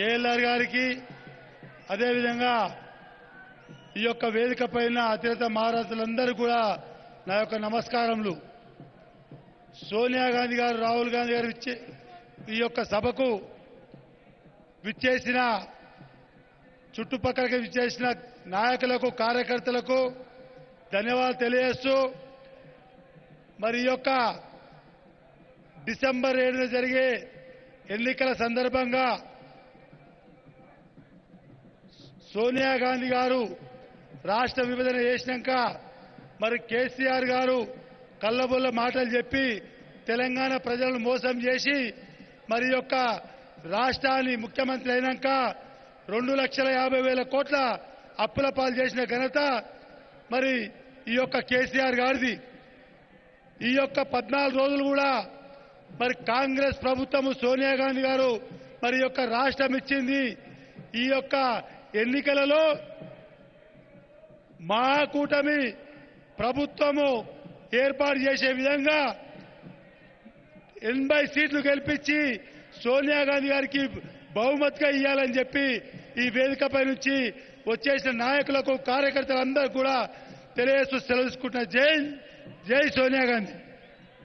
KLR గారికి అదేవిధంగా ఈ యొక్క వేదిక పైన అతిరత మహారాజులందరూ కూడా నా యొక్క నమస్కారములు సోనియా గాంధీ గారు రాహుల్ గాంధీ గారు ఇచ్చే ఈ యొక్క సభకు విచ్చేసిన చుట్టుపక్కలకి విచ్చేసిన నాయకులకు కార్యకర్తలకు ధన్యవాదాలు తెలియజేస్తూ మరి ఈ యొక్క డిసెంబర్ ఏడున జరిగే ఎన్నికల సందర్భంగా సోనియా గాంధీ గారు రాష్ట్ర విభజన చేసినాక మరి కేసీఆర్ గారు కళ్ళబొల్ల మాటలు చెప్పి తెలంగాణ ప్రజలను మోసం చేసి మరి ఈ యొక్క రాష్ట్రాన్ని ముఖ్యమంత్రి అయినాక రెండు లక్షల యాభై వేల కోట్ల అప్పుల పాలు చేసిన ఘనత మరి ఈ యొక్క కేసీఆర్ గారిది ఈ యొక్క పద్నాలుగు రోజులు కూడా మరి కాంగ్రెస్ ప్రభుత్వము సోనియా గాంధీ గారు మరి ఈ యొక్క రాష్ట్రం ఇచ్చింది ఈ యొక్క ఎన్నికలలో మా కూటమి ప్రభుత్వము ఏర్పాటు చేసే విధంగా ఎనభై సీట్లు గెలిపించి సోనియా గాంధీ గారికి బహుమతిగా ఇవ్వాలని చెప్పి ఈ వేదికపై నుంచి వచ్చేసిన నాయకులకు కార్యకర్తలందరూ కూడా తెలియజేస్తూ సెలవుకుంటున్న జై జై సోనియా గాంధీ